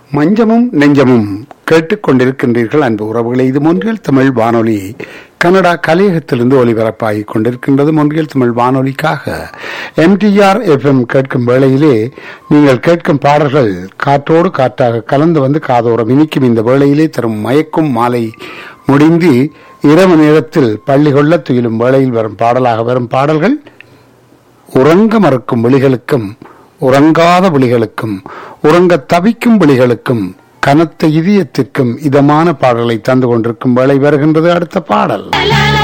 மஞ்சமும் நெஞ்சமும் கேட்டுக்கொண்டிருக்கின்றீர்கள் அன்பு உறவுகளை இது மொன்றியல் தமிழ் வானொலி கனடா கலையகத்திலிருந்து ஒலிபரப்பாகிக் கொண்டிருக்கின்றது மொன்றியல் தமிழ் வானொலிக்காக எம்டிஆர் எஃப்எம் கேட்கும் வேளையிலே நீங்கள் கேட்கும் பாடல்கள் காற்றோடு காற்றாக கலந்து வந்து காதோரம் இனிக்கும் இந்த வேளையிலே தரும் மயக்கும் மாலை முடிந்து இரவு நேரத்தில் பள்ளி கொள்ள துயிலும் வேளையில் வரும் பாடலாக வரும் பாடல்கள் உறங்க மறுக்கும் விழிகளுக்கும் உறங்காத விழிகளுக்கும் உறங்க தவிக்கும் விழிகளுக்கும் கனத்த இதயத்திற்கும் இதமான பாடலை தந்து கொண்டிருக்கும் வேளை வருகின்றது அடுத்த பாடல்